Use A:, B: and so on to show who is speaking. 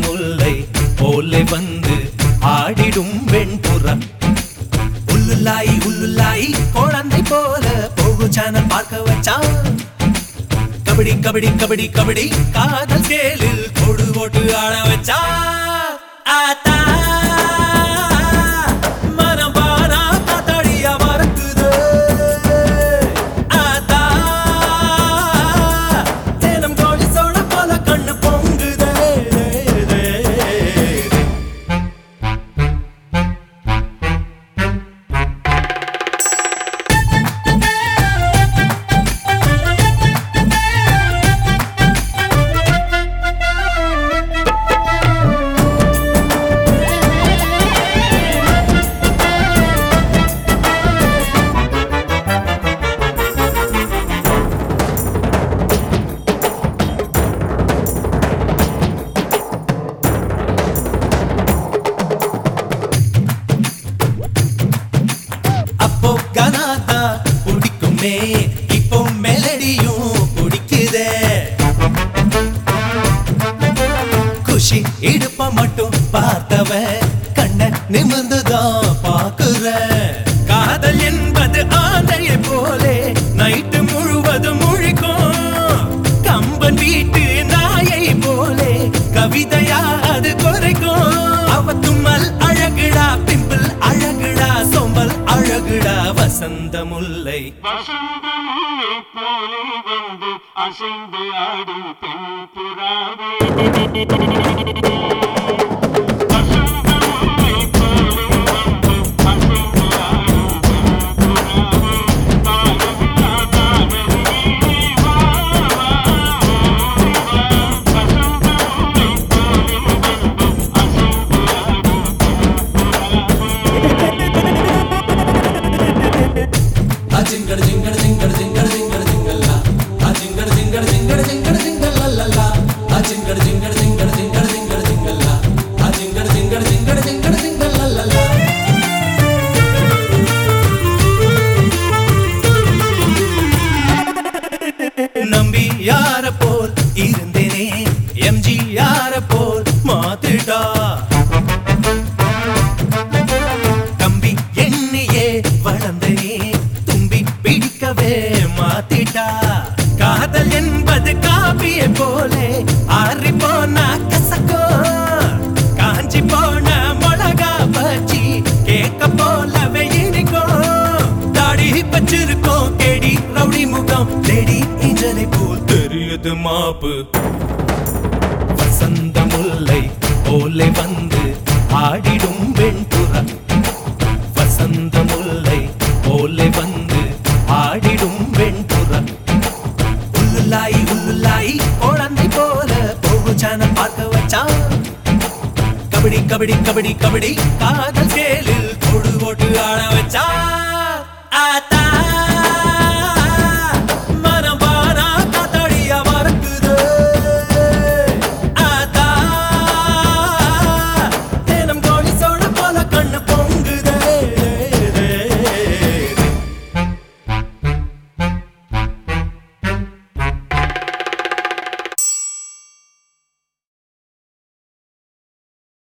A: முல்லை போலே வந்து ஆடிடும் வெண்புறா உள்ளுல்லாய் உள்ளுல்லாய் குழந்தை போல போகு சேனல் பார்க்க வச்சான் கபடி கபடி கபடி கபடி காதல் ஸ்கேலில் கொடு ஓட்டு ஆட வச்சா ஆத்தா மனம் பாரா காத்தாடியா மறக்குது ஆத்தா தினம் கோழி சோட போல கண்ணு பொங்குதே அப்போ கனாத்தா பிடிக்குமே இப்போ மெலடியும் பிடிக்குதே குஷி இடுப்ப மட்டும் பார்த்தவன் கண்ண நிமிர்ந்துதான் பாக்குற காதல் என்பது ஆந்தையை போலே நைட்டு முழுவதும் முழிக்கும் கம்பன் வீட்டு நாயை போலே கவிதையா அது குறைக்கும் அவ தும்மல் அழகுடா பிம்பிள் அழகுடா சொம்பல் அழகுடா வசந்த முல்லை
B: வசந்தமுல்லை போலே வந்து அசைந்து ஆடும் பெண் புறாவே வசந்தமுல்லை போலே வந்து அசைந்து ஆடும் பெண் புறாவே தாகமில்லா தாகமே வா வா ஓடி வா வசந்தமுல்லை போலே வந்து அசைந்து ஆடும்
A: அஜிங்கட ஜிங்கட ஜிங்கட ஜிங்கட ஜிங்கட ஜிங்கல்லா அஜிங்கட ஜிங்கட ஜிங்கட ஜிங்கட ஜிங்கல்லல்லா அஜிங்கட ஜிங்கட ஜிங்கட ஜிங்கட ஜிங்கட ஜிங்கல்லா அஜிங்கட ஜிங்கட ஜிங்கட ஜிங்கட ஜிங்கல்லல்லா நம்பி யார போல் இருந்தேனே எம்ஜி யார போல் மாத்திட்டா தம்பி எண்ணியே வளர்ந்தனே தும்பி பிடிக்கவே மாத்திட்டா காதல் என்பது காப்பியை போலே ஆறி போனா கசக்கோ காஞ்சி போன மிளகா பச்சி கேக்க போலவே இனிக்கும் தாடி பச்சிருக்கோம் கேடி ரவுடி முகம் தேடி இஞ்சலை போல் தெரியுது மாப்பு வசந்த முல்லை போலே வந்து ஆடிடும் வெண்புறா வசந்த முல்லை போலே வந்து ஆடிடும் வெண்புறா உள்ளுல்லாய் உள்ளுல்லாய் குழந்தை போல போகு சேனல் பார்க்க வச்சான் கபடி கபடி கபடி கபடி காதல் கேலில் கொடு ஓட்டு ஆட வச்சா ஆத்தா